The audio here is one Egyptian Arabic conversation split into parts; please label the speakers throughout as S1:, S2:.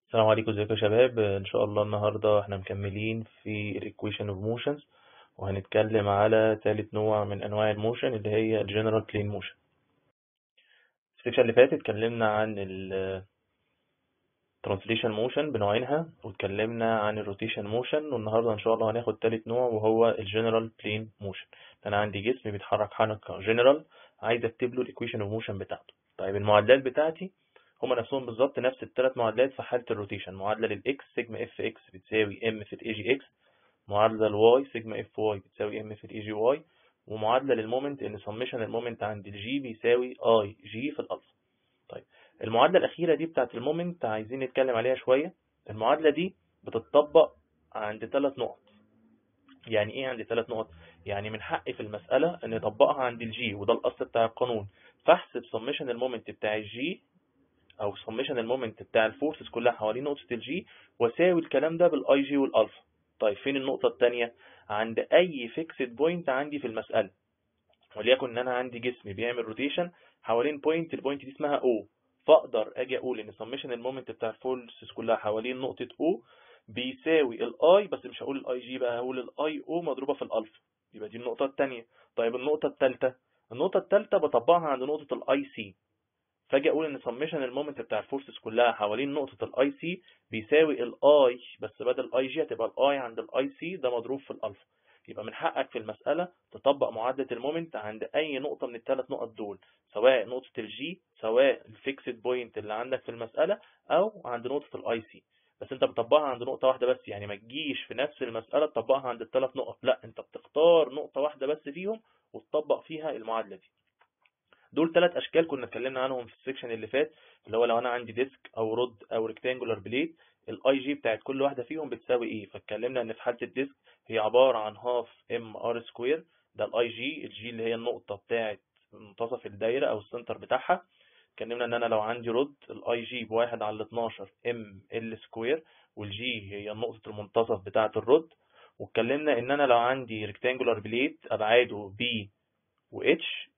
S1: السلام عليكم ازيكم يا شباب ان شاء الله النهارده احنا مكملين في الايكويشن اوف موشنز وهنتكلم على ثالث نوع من انواع الموشن اللي هي الجنرال بلين موشن السكشن اللي فاتت اتكلمنا عن ال ترانسليشن موشن بنوعينها واتكلمنا عن الروتيشن موشن والنهارده ان شاء الله هناخد ثالث نوع وهو الجنرال بلين موشن انا عندي جسم بيتحرك حركه جنرال عايز اكتب له الايكويشن اوف موشن بتاعته طيب المعادلات بتاعتي هما نفسهم بالظبط نفس الثلاث معادلات في حالة الروتيشن معادلة للإكس سيجما اف إكس بتساوي ام في الاي جي إكس معادلة للواي سيجما اف واي بتساوي ام في الاي جي واي ومعادلة للمومنت إن سميشن المومنت عند الجي بيساوي اي جي في الألفا طيب المعادلة الأخيرة دي بتاعت المومنت عايزين نتكلم عليها شوية المعادلة دي بتطبق عند ثلاث نقط يعني ايه عند ثلاث نقط يعني من حقي في المسألة ان اطبقها عند الجي وده الاصل بتاع القانون فاحسب سميشن المومنت بتاع الجي او سميشن المومنت بتاع الفورسز كلها حوالين نقطة الجي واساوي الكلام ده بالاي جي والالفا طيب فين النقطة التانية عند اي فيكسد بوينت عندي في المسألة وليكن ان انا عندي جسم بيعمل روتيشن حوالين بوينت البوينت دي اسمها او فاقدر اجي اقول ان سميشن المومنت بتاع الفورسز كلها حوالين نقطة او بيساوي الاي بس مش هقول الاي جي بقى هقول الاي او مضروبة في الالفا يبقى دي النقطة التانية طيب النقطة التالتة النقطة التالتة بطبقها عند نقطة الاي سي فاجي اقول ان سميشن المومنت بتاع الفورسز كلها حوالين نقطة الاي سي بيساوي الاي بس بدل اي جي هتبقى الاي عند الاي سي ده مضروب في الالفا يبقى من حقك في المسألة تطبق معادلة المومنت عند اي نقطة من الثلاث نقط دول سواء نقطة الجي سواء الفيكسد بوينت اللي عندك في المسألة او عند نقطة الاي سي بس انت بتطبقها عند نقطة واحدة بس يعني ما تجيش في نفس المسألة تطبقها عند الثلاث نقط لا انت بتختار نقطة واحدة بس فيهم وتطبق فيها المعادلة دي دول ثلاث اشكال كنا اتكلمنا عنهم في السكشن اللي فات اللي هو لو انا عندي ديسك او رود او ريكتانجولار بليت الاي جي بتاعت كل واحده فيهم بتساوي ايه فاتكلمنا ان في حاله الديسك هي عباره عن هاف ام ار سكوير ده الاي جي الجي اللي هي النقطه بتاعت منتصف الدايره او السنتر بتاعها اتكلمنا ان انا لو عندي رود الاي جي بواحد على 12 ام ال سكوير والجي هي نقطه المنتصف بتاعه الرود واتكلمنا ان انا لو عندي ريكتانجولار بليت ابعاده بي و اتش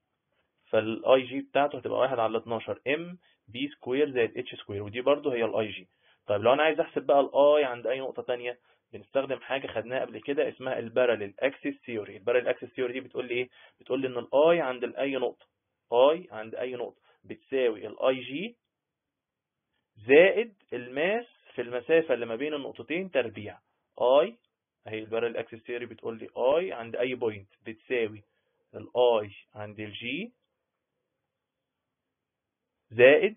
S1: فالاي جي بتاعته هتبقى 1 على 12 ام بي سكوير زائد اتش سكوير ودي برده هي الاي جي طيب لو انا عايز احسب بقى الاي عند اي نقطه ثانيه بنستخدم حاجه خدناها قبل كده اسمها الباراليل اكسس ثيوري الباراليل اكسس ثيوري دي بتقول لي ايه بتقول لي ان الاي عند اي نقطه اي عند اي نقطه بتساوي الاي جي زائد الماس في المسافه اللي ما بين النقطتين تربيع اي اهي الباراليل اكسس ثيوري بتقول لي اي عند اي بوينت بتساوي الاي عند الجي زائد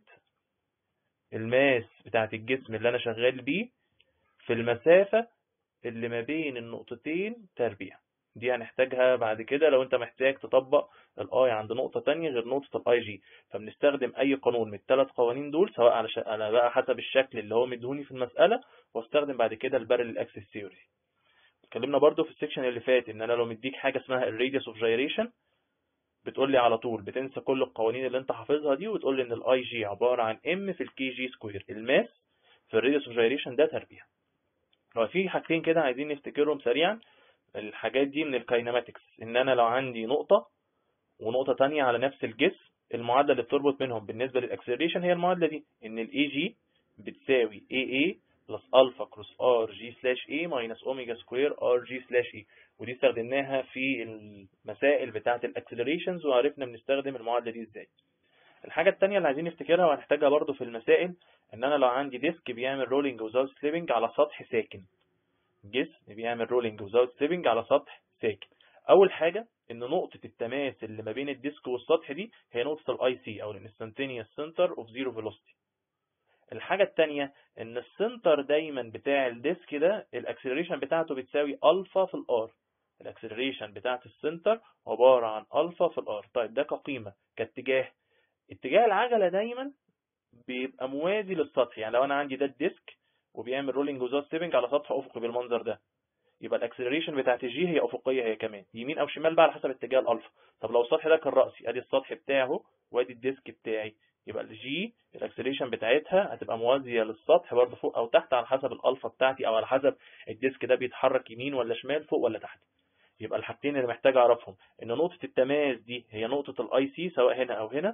S1: الماس بتاعت الجسم اللي انا شغال بيه في المسافة اللي ما بين النقطتين تربيع دي هنحتاجها بعد كده لو انت محتاج تطبق الاي عند نقطة تانية غير نقطة الاي جي فبنستخدم اي قانون من الثلاث قوانين دول سواء على, ش... على بقى حسب الشكل اللي هو مدهوني في المسألة واستخدم بعد كده البارل اكسس ثيوري اتكلمنا برضو في السكشن اللي فات ان انا لو مديك حاجة اسمها الراديوس اوف جايريشن بتقول لي على طول بتنسى كل القوانين اللي انت حافظها دي وتقول لي ان الاي جي عباره عن ام في الكي جي سكوير الماس في الراديوس اوف جايريشن ده تربيع لو في حاجتين كده عايزين نفتكرهم سريعا الحاجات دي من الكايناماتكس ان انا لو عندي نقطه ونقطه ثانيه على نفس الجسم المعادله اللي بتربط بينهم بالنسبه للاكسلريشن هي المعادله دي ان الاي جي بتساوي اي اي بلس الفا كروس ار جي سلاش اي ماينس اوميجا سكوير ار جي سلاش اي ودي استخدمناها في المسائل بتاعه الاكسلريشنز وعرفنا بنستخدم المعادله دي ازاي الحاجه الثانيه اللي عايزين نفتكرها وهنحتاجها برضو في المسائل ان انا لو عندي ديسك بيعمل رولينج وزاوت سليبنج على سطح ساكن جسم بيعمل رولينج وزاوت سليبنج على سطح ساكن اول حاجه ان نقطه التماس اللي ما بين الديسك والسطح دي هي نقطه الاي سي او الانستنتينيوس سنتر اوف زيرو فيلوسيتي الحاجة التانية ان السنتر دايما بتاع الديسك ده الاكسلريشن بتاعته بتساوي الفا في الار الاكسلريشن بتاعت السنتر عبارة عن الفا في الار طيب ده كقيمة كاتجاه اتجاه العجلة دايما بيبقى موازي للسطح يعني لو انا عندي ده الديسك وبيعمل رولينج وزات سيبنج على سطح افقي بالمنظر ده يبقى الاكسلريشن بتاعت الجي هي افقيه هي كمان يمين او شمال بقى على حسب اتجاه الالفا طب لو السطح ده كان راسي ادي السطح بتاعه وادي الديسك بتاعي يبقى الجي الاكسلريشن بتاعتها هتبقى موازيه للسطح برضه فوق او تحت على حسب الالفا بتاعتي او على حسب الديسك ده بيتحرك يمين ولا شمال فوق ولا تحت يبقى الحاجتين اللي محتاج اعرفهم ان نقطه التماس دي هي نقطه الاي سي سواء هنا او هنا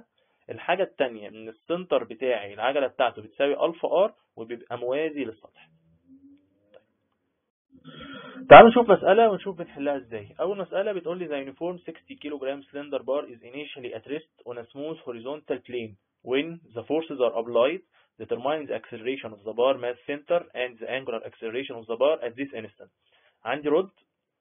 S1: الحاجة التانية ان السنتر بتاعي العجلة بتاعته بتساوي الفا ار وبيبقى موازي للسطح تعالوا نشوف مسألة ونشوف بنحلها ازاي اول مسألة بتقول لي the uniform 60 kg cylinder bar is initially at rest on a smooth horizontal plane when the forces are applied determine the acceleration of the bar mass center and the angular acceleration of the bar at this instant عندي رد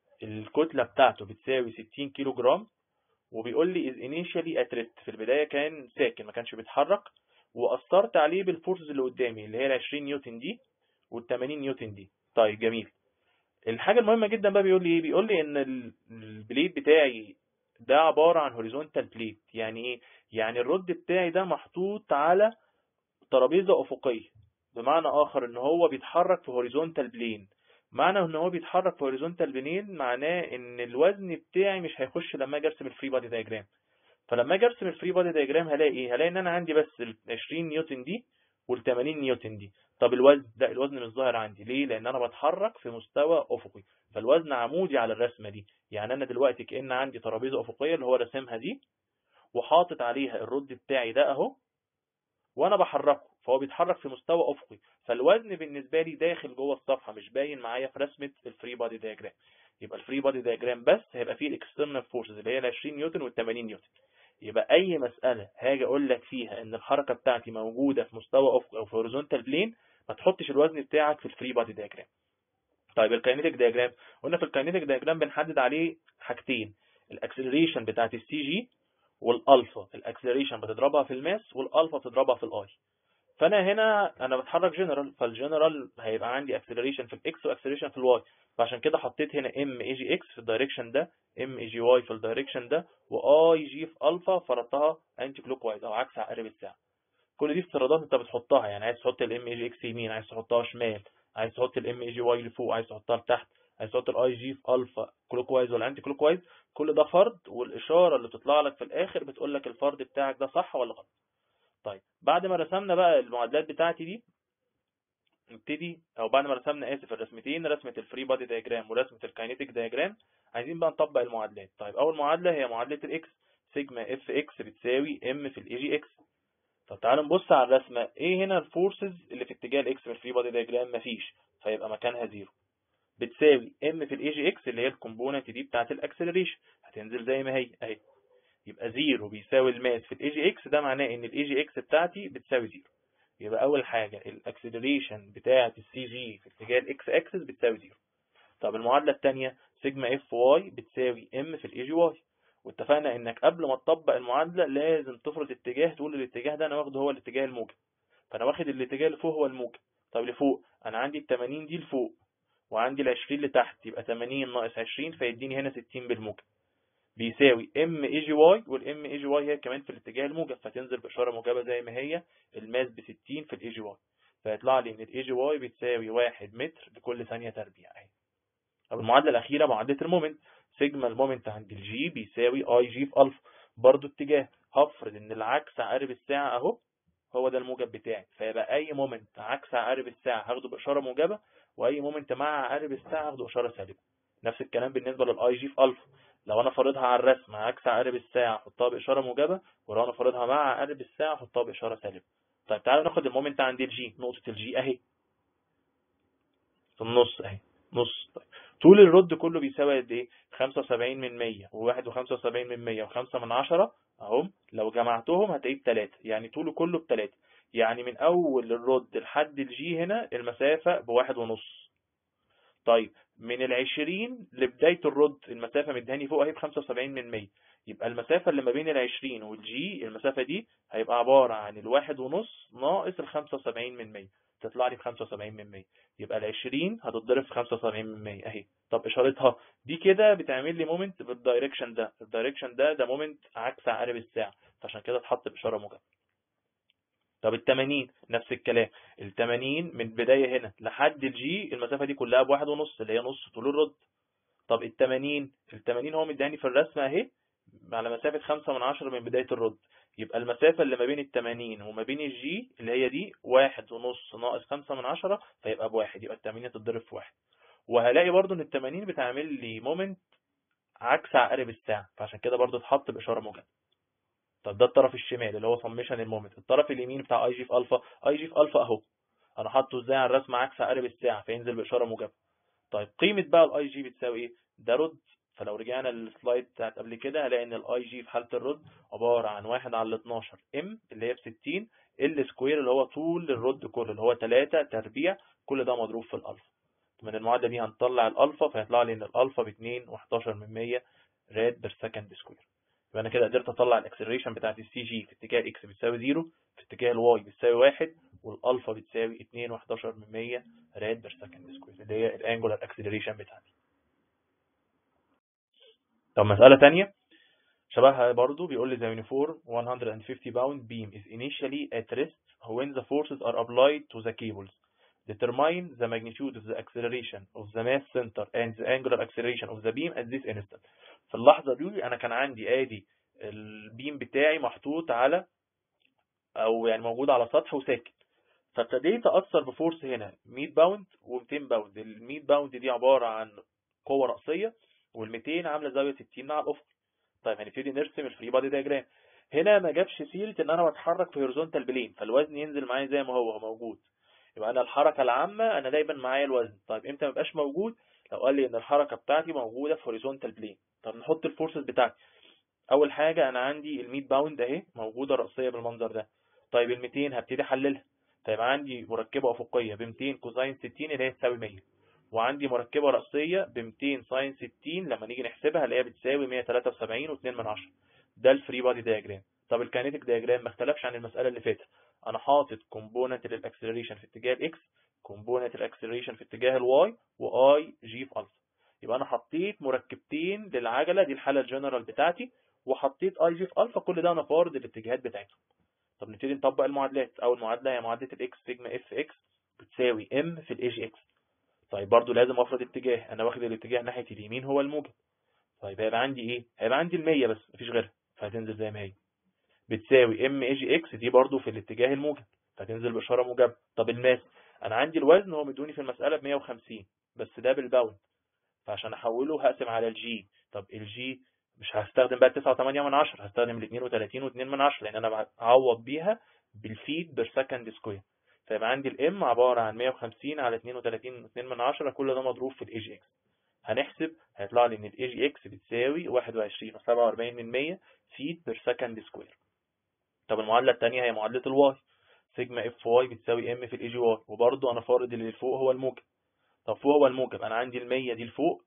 S1: الكتلة بتاعته بتساوي 60 كيلو جرام وبيقول لي is initially at rest في البداية كان ساكن ما كانش بيتحرك وأثرت عليه بالفورسز اللي قدامي اللي هي ال 20 نيوتن دي وال 80 نيوتن دي طيب جميل الحاجة المهمة جدا بقى بيقول لي ايه بيقول لي ان البليد بتاعي ده عبارة عن هوريزونتال بليد يعني ايه يعني الرد بتاعي ده محطوط على ترابيزة افقية بمعنى اخر ان هو بيتحرك في هوريزونتال بلين معنى ان هو بيتحرك في هوريزونتال بلين معناه ان الوزن بتاعي مش هيخش لما اجي ارسم الفري بادي دايجرام فلما اجي ارسم الفري بادي دايجرام هلاقي ايه هلاقي ان انا عندي بس ال 20 نيوتن دي وال 80 نيوتن دي طب الوزن لا الوزن مش ظاهر عندي ليه لان انا بتحرك في مستوى افقي فالوزن عمودي على الرسمه دي يعني انا دلوقتي كان عندي ترابيزه افقيه اللي هو راسمها دي وحاطط عليها الرد بتاعي ده اهو وانا بحركه فهو بيتحرك في مستوى افقي فالوزن بالنسبه لي داخل جوه الصفحه مش باين معايا في رسمه الفري بادي دايجرام يبقى الفري بادي دايجرام بس هيبقى فيه الاكسترنال فورسز اللي هي ال 20 نيوتن وال 80 نيوتن يبقى اي مساله هاجي اقول لك فيها ان الحركه بتاعتي موجوده في مستوى افقي او في هوريزونتال بلين ما تحطش الوزن بتاعك في الفري بادي دايجرام طيب الكاينيتيك دايجرام قلنا في الكاينيتيك دايجرام بنحدد عليه حاجتين الاكسلريشن بتاعت السي جي والالفا الاكسلريشن بتضربها في الماس والالفا بتضربها في الاي فانا هنا انا بتحرك جنرال فالجنرال هيبقى عندي اكسلريشن في الاكس واكسلريشن في الواي فعشان كده حطيت هنا ام اي جي اكس في الدايركشن ده ام اي جي واي في الدايركشن ده واي جي في الفا فرضتها انتي كلوك وايز او عكس عقارب الساعه كل دي افتراضات انت بتحطها يعني عايز تحط الام اي جي اكس يمين عايز تحطها شمال عايز تحط الام اي جي واي لفوق عايز تحطها لتحت عايز تحط الاي جي في الفا كلوك وايز ولا انتي كلوك وايز كل ده فرض والاشاره اللي بتطلع لك في الاخر بتقول لك الفرض بتاعك ده صح ولا غلط طيب بعد ما رسمنا بقى المعادلات بتاعتي دي نبتدي او بعد ما رسمنا اسف الرسمتين رسمه الفري بادي دايجرام ورسمه الكاينيتيك دايجرام عايزين بقى نطبق المعادلات طيب اول معادله هي معادله الاكس سيجما اف اكس بتساوي ام في الاي جي اكس طب تعالوا نبص على الرسمه ايه هنا الفورسز اللي في اتجاه الاكس في الفري بادي دايجرام مفيش فيبقى مكانها زيرو بتساوي ام في الاي جي اكس اللي هي الكومبوننت دي بتاعه الاكسلريشن هتنزل زي ما هي اهي يبقى زيرو بيساوي الماس في الاي جي اكس ده معناه ان الاي جي اكس بتاعتي بتساوي زيرو يبقى اول حاجه الاكسلريشن بتاعه السي جي في اتجاه الاكس اكسس بتساوي زيرو طب المعادله الثانيه سيجما اف واي بتساوي ام في الاي جي واي واتفقنا انك قبل ما تطبق المعادله لازم تفرض اتجاه تقول الاتجاه ده انا واخده هو الاتجاه الموجب فانا واخد الاتجاه اللي فوق هو الموجب طب لفوق انا عندي ال 80 دي لفوق وعندي ال 20 لتحت يبقى 80 ناقص 20 فيديني هنا 60 بالموجب بيساوي ام اي جي واي والام اي جي واي هي كمان في الاتجاه الموجب فتنزل باشاره موجبه زي ما هي الماس ب 60 في الاي جي واي فيطلع لي ان الاي جي واي بتساوي 1 متر لكل ثانيه تربيع اهي طب المعادله الاخيره معادله المومنت سيجما المومنت عند الجي بيساوي اي جي في الفا برضو اتجاه هفرض ان العكس عقارب الساعه اهو هو ده الموجب بتاعي فيبقى اي مومنت عكس عقارب الساعه هاخده باشاره موجبه واي مومنت مع عقارب الساعه هاخده اشاره سالبه نفس الكلام بالنسبه للاي جي في الفا لو انا فارضها على الرسم عكس عقارب الساعه احطها باشاره موجبه ولو انا فارضها مع عقارب الساعه احطها باشاره سالبه طيب تعالوا ناخد المومنت عند الجي نقطه الجي اهي في النص اهي نص طيب طول الرد كله بيساوي قد ايه 75 من 100 و1 و75 من 100 و5 من 10 اهم لو جمعتهم هتلاقيه بتلاتة يعني طوله كله بتلاتة يعني من اول الرد لحد الجي هنا المسافة بواحد ونص طيب من العشرين لبداية الرد المسافة مدهاني فوق اهي بخمسة وسبعين من مية يبقى المسافة اللي ما بين العشرين والجي المسافة دي هيبقى عبارة عن الواحد ونص ناقص الخمسة وسبعين من مية تطلع لي بخمسة وسبعين من مية يبقى العشرين هتتضرب في خمسة وسبعين من مية اهي طب اشارتها دي كده بتعمل لي مومنت بالدايركشن ده الدايركشن ده ده مومنت عكس عقارب الساعة فعشان كده اتحط بإشارة موجبة طب ال 80 نفس الكلام ال 80 من بداية هنا لحد الجي المسافة دي كلها بواحد ونص اللي هي نص طول الرد طب ال 80 ال 80 هو مداني في الرسمة اهي على مسافة 5 من 10 من بداية الرد يبقى المسافة اللي ما بين ال 80 وما بين الجي اللي هي دي واحد ونص ناقص 5 من 10 فيبقى بواحد يبقى ال 80 تتضرب في واحد وهلاقي برضو ان ال 80 بتعمل لي مومنت عكس عقارب الساعة فعشان كده برضو اتحط بإشارة موجبة طب ده الطرف الشمال اللي هو سميشن المومنت الطرف اليمين بتاع اي جي في الفا اي جي في الفا اهو انا حاطه ازاي على الرسم عكس عقارب الساعه فينزل باشاره موجبه طيب قيمه بقى الاي جي بتساوي ايه ده رد فلو رجعنا للسلايد بتاعت قبل كده هلاقي ان الاي جي في حاله الرد عباره عن 1 على 12 ام اللي هي ب 60 ال سكوير اللي هو طول الرد كله اللي هو 3 تربيع كل ده مضروب في الالفا من المعادله دي هنطلع الالفا فيطلع لي ان الالفا ب 2 و11 من 100 راد بير سكند سكوير يبقى انا كده قدرت اطلع الاكسلريشن بتاعت السي جي في اتجاه الاكس بتساوي 0 في اتجاه الواي بتساوي 1 والالفا بتساوي 2 و11 من 100 راد بير سكند سكوير اللي هي الانجولار اكسلريشن بتاعتي طب مسألة تانية شبهها برضو بيقول لي the uniform 150 pound beam is initially at rest when the forces are applied to the cables. Determine the magnitude of the acceleration of the mass center and the angular acceleration of the beam at this instant. في اللحظة دي أنا كان عندي آدي البيم بتاعي محطوط على أو يعني موجود على سطح وساكن. فابتديت أثر بفورس هنا 100 باوند و200 باوند. ال 100 باوند دي عبارة عن قوة رأسية وال 200 عاملة زاوية 60 مع الأفق. طيب هنبتدي نرسم الفري بادي دياجرام. هنا ما جابش سيرة إن أنا بتحرك في هوريزونتال بلين فالوزن ينزل معايا زي ما هو هو موجود. يبقى انا الحركه العامه انا دايما معايا الوزن طيب امتى ما يبقاش موجود لو قال لي ان الحركه بتاعتي موجوده في هوريزونتال بلين طب نحط الفورسز بتاعتي اول حاجه انا عندي ال 100 باوند اهي موجوده راسيه بالمنظر ده طيب ال 200 هبتدي احللها طيب عندي مركبه افقيه ب 200 كوزين 60 اللي هي تساوي 100 وعندي مركبه راسيه ب 200 ساين 60 لما نيجي نحسبها اللي هي بتساوي 173 و2 من 10 ده الفري بادي دياجرام طب الكاينيتيك دياجرام ما اختلفش عن المساله اللي فاتت انا حاطط كومبوننت للاكسلريشن في اتجاه الاكس كومبوننت الاكسلريشن في اتجاه الواي واي جي في الفا يبقى انا حطيت مركبتين للعجله دي الحاله الجنرال بتاعتي وحطيت اي جي في الفا كل ده انا فارض الاتجاهات بتاعتهم طب نبتدي نطبق المعادلات اول معادله هي معادله الاكس سيجما اف اكس بتساوي ام في الاي جي اكس طيب برضو لازم افرض اتجاه انا واخد الاتجاه ناحيه اليمين هو الموجب طيب هيبقى عندي ايه هيبقى عندي ال100 بس مفيش غيرها فهتنزل زي ما هي بتساوي ام اي جي اكس دي برضو في الاتجاه الموجب فتنزل باشاره موجبه طب الماس انا عندي الوزن هو مدوني في المساله ب 150 بس ده بالباوند فعشان احوله هقسم على الجي طب الجي مش هستخدم بقى 9.8 من 10 هستخدم ال 32 و2 من 10 لان انا بعوض بيها بالفيت بير سكند سكوير فيبقى عندي الام عباره عن 150 على 32 و2 من 10 كل ده مضروب في الاي جي اكس هنحسب هيطلع لي ان الاي جي اكس بتساوي 21 و47 من 100 فيت بير سكند سكوير طب المعادله الثانيه هي معادله الواي سيجما اف واي بتساوي ام في الاي جي واي وبرده انا فارض اللي فوق هو الموجب طب فوق هو الموجب انا عندي ال 100 دي لفوق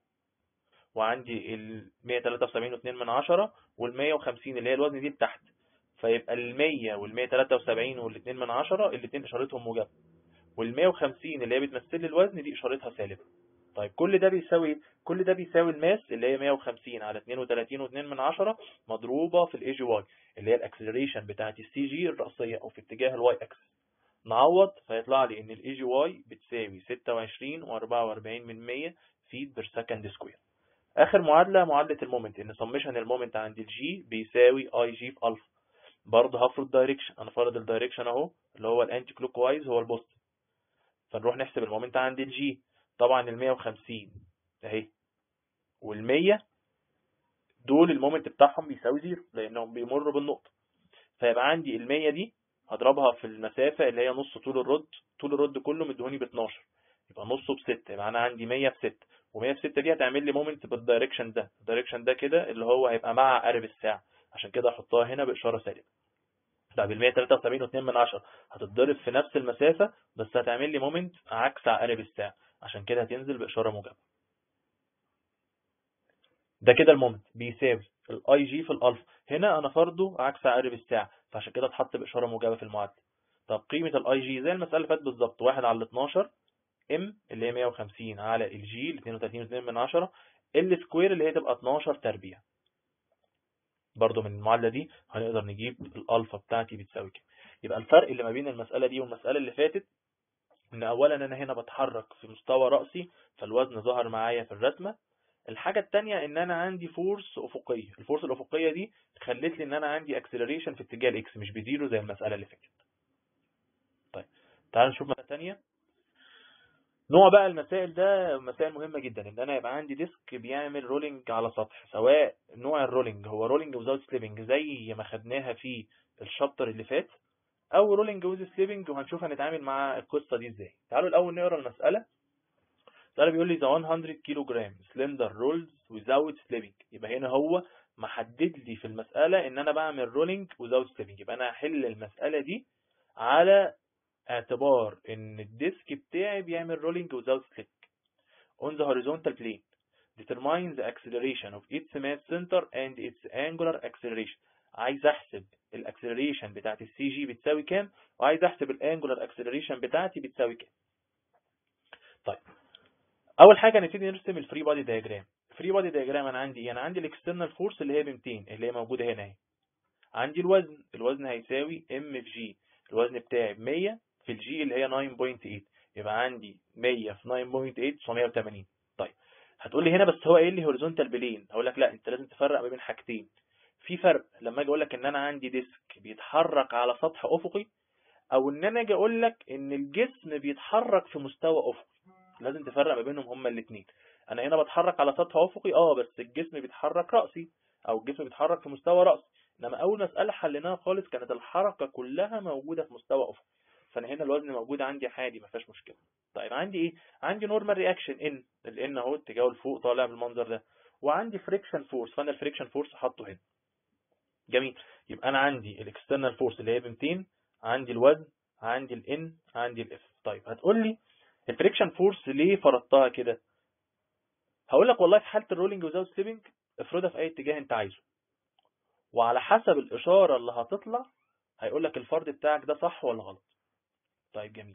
S1: وعندي ال 173.2 من 10 وال 150 اللي هي الوزن دي لتحت فيبقى ال 100 وال 173 وال 2 من 10 الاثنين اشارتهم موجبه وال 150 اللي هي بتمثل لي الوزن دي اشارتها سالبه طيب كل ده بيساوي كل ده بيساوي الماس اللي هي 150 على 32.2 من 10 مضروبه في الاي جي واي اللي هي الاكسلريشن بتاعت السي جي الرأسيه او في اتجاه الواي اكس نعوض فيطلع لي ان الاي جي واي بتساوي 26 و44 من 100 فيت بير سكند سكوير اخر معادله معادله المومنت ان سمشن المومنت عند الجي بيساوي اي جي في الفا برضه هفرض دايركشن انا فرض الدايركشن اهو اللي هو الانتي كلوك وايز هو البوست فنروح نحسب المومنت عند الجي طبعا ال 150 اهي وال 100 دول المومنت بتاعهم بيساوي زيرو لانهم بيمروا بالنقطه فيبقى عندي ال 100 دي هضربها في المسافه اللي هي نص طول الرد طول الرد كله مديهوني ب 12 يبقى نصه ب 6 يبقى انا عندي 100 في 6 و100 في 6 دي هتعمل لي مومنت بالدايركشن ده الدايركشن ده كده اللي هو هيبقى مع عقارب الساعه عشان كده احطها هنا باشاره سالبه طب ال 173.2 من 10 هتتضرب في نفس المسافه بس هتعمل لي مومنت عكس عقارب الساعه عشان كده هتنزل باشاره موجبه ده كده المومنت بيساوي الاي جي في الالفا هنا انا فرضه عكس عقارب الساعه فعشان كده اتحط باشاره موجبه في المعادله طب قيمه الاي جي زي المساله اللي فاتت بالظبط 1 على 12 ام اللي هي 150 على الجي ال 32.2 من 10 ال سكوير اللي هي تبقى 12 تربيع برضو من المعادله دي هنقدر نجيب الالفا بتاعتي بتساوي كام يبقى الفرق اللي ما بين المساله دي والمساله اللي فاتت ان اولا انا هنا بتحرك في مستوى راسي فالوزن ظهر معايا في الرسمه الحاجة التانية ان انا عندي فورس افقية الفورس الافقية دي خلت لي ان انا عندي اكسلريشن في اتجاه الاكس مش بزيرو زي المسألة اللي فاتت طيب تعالوا نشوف مسألة تانية نوع بقى المسائل ده مسائل مهمة جدا ان انا يبقى عندي ديسك بيعمل رولينج على سطح سواء نوع الرولينج هو رولينج وزاوت سليبنج زي ما خدناها في الشابتر اللي فات او رولينج ويز سليبنج وهنشوف هنتعامل مع القصة دي ازاي تعالوا الاول نقرا المسألة المسألة بيقول لي the 100 كيلو جرام سلندر رولز without slipping يبقى هنا هو محدد لي في المسألة ان انا بعمل رولينج without slipping يبقى انا هحل المسألة دي على اعتبار ان الديسك بتاعي بيعمل رولينج without slipping on the horizontal plane determine the acceleration of its mass center and its angular acceleration عايز احسب الاكسلريشن بتاعت السي جي بتساوي كام وعايز احسب الانجولار اكسلريشن بتاعتي بتساوي كام طيب اول حاجه نبتدي نرسم الفري بادي دايجرام الفري بادي دايجرام انا عندي ايه انا عندي الاكسترنال فورس اللي هي ب 200 اللي هي موجوده هنا اهي عندي الوزن الوزن هيساوي ام في جي الوزن بتاعي ب 100 في الجي اللي هي 9.8 يبقى عندي 100 في 9.8 980 طيب هتقول لي هنا بس هو قايل لي هوريزونتال بلين هقول لك لا انت لازم تفرق ما بين حاجتين في فرق لما اجي اقول لك ان انا عندي ديسك بيتحرك على سطح افقي او ان انا اجي اقول لك ان الجسم بيتحرك في مستوى افقي لازم تفرق ما بينهم هما الاثنين انا هنا بتحرك على سطح افقي اه بس الجسم بيتحرك راسي او الجسم بيتحرك في مستوى راسي انما اول مساله حليناها خالص كانت الحركه كلها موجوده في مستوى افقي فانا هنا الوزن موجود عندي عادي ما فيهاش مشكله طيب عندي ايه عندي نورمال رياكشن ان الان اهو اتجاهه لفوق طالع بالمنظر ده وعندي فريكشن فورس فانا الفريكشن فورس حاطه هنا جميل يبقى انا عندي الاكسترنال فورس اللي هي ب 200 عندي الوزن عندي الان عندي الاف طيب هتقول لي الفريكشن فورس ليه فرضتها كده هقول لك والله في حاله الرولينج وزاوت سليبنج افرضها في اي اتجاه انت عايزه وعلى حسب الاشاره اللي هتطلع هيقول لك الفرض بتاعك ده صح ولا غلط طيب جميل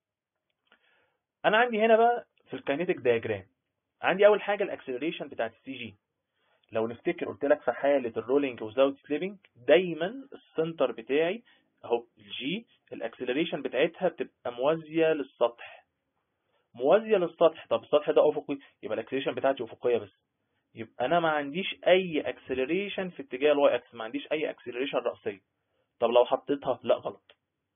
S1: انا عندي هنا بقى في الكاينيتيك دايجرام عندي اول حاجه الاكسلريشن بتاعت السي جي لو نفتكر قلت لك في حاله الرولينج وزاوت سليبنج دايما السنتر بتاعي اهو الجي الاكسلريشن بتاعتها بتبقى موازيه للسطح موازيه للسطح طب السطح ده افقي يبقى الاكسلريشن بتاعتي افقيه بس يبقى انا ما عنديش اي اكسلريشن في اتجاه الواي اكس ما عنديش اي اكسلريشن راسيه طب لو حطيتها لا غلط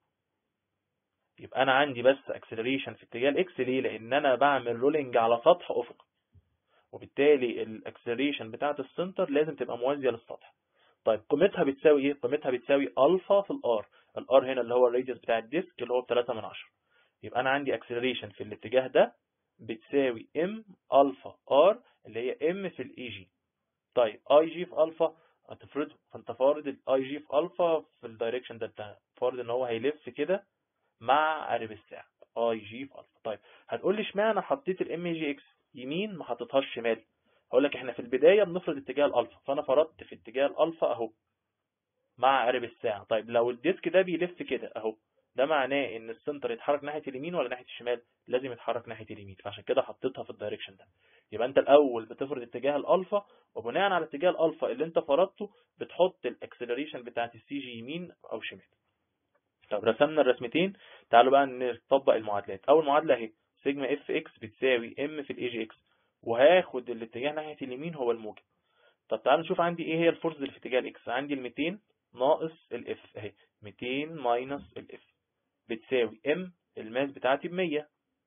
S1: يبقى انا عندي بس اكسلريشن في اتجاه الاكس ليه لان انا بعمل رولينج على سطح افقي وبالتالي الاكسلريشن بتاعت السنتر لازم تبقى موازيه للسطح طيب قيمتها بتساوي ايه قيمتها بتساوي الفا في الار الار هنا اللي هو الراديوس بتاع الديسك اللي هو ب 3 من 10 يبقى انا عندي اكسلريشن في الاتجاه ده بتساوي ام الفا ار اللي هي ام في الاي جي طيب اي جي في الفا هتفرضه فانت فارض الاي جي في الفا في الدايركشن ده بتاعها فارض ان هو هيلف كده مع عقرب الساعه اي جي في الفا طيب هتقول لي اشمعنى حطيت الام جي اكس يمين ما حطيتهاش شمال هقول لك احنا في البدايه بنفرض اتجاه الالفا فانا فرضت في اتجاه الالفا اهو مع عقرب الساعه طيب لو الديسك ده بيلف كده اهو ده معناه ان السنتر يتحرك ناحيه اليمين ولا ناحيه الشمال لازم يتحرك ناحيه اليمين فعشان كده حطيتها في الدايركشن ده يبقى انت الاول بتفرض اتجاه الالفا وبناء على اتجاه الالفا اللي انت فرضته بتحط الاكسلريشن بتاعت السي جي يمين او شمال طب رسمنا الرسمتين تعالوا بقى نطبق المعادلات اول معادله اهي سيجما اف اكس بتساوي ام في الاي جي اكس وهاخد الاتجاه ناحيه اليمين هو الموجب طب تعالوا نشوف عندي ايه هي الفورس اللي في اتجاه الاكس عندي ال 200 ناقص الاف اهي 200 ماينس الاف بتساوي ام الماس بتاعتي ب 100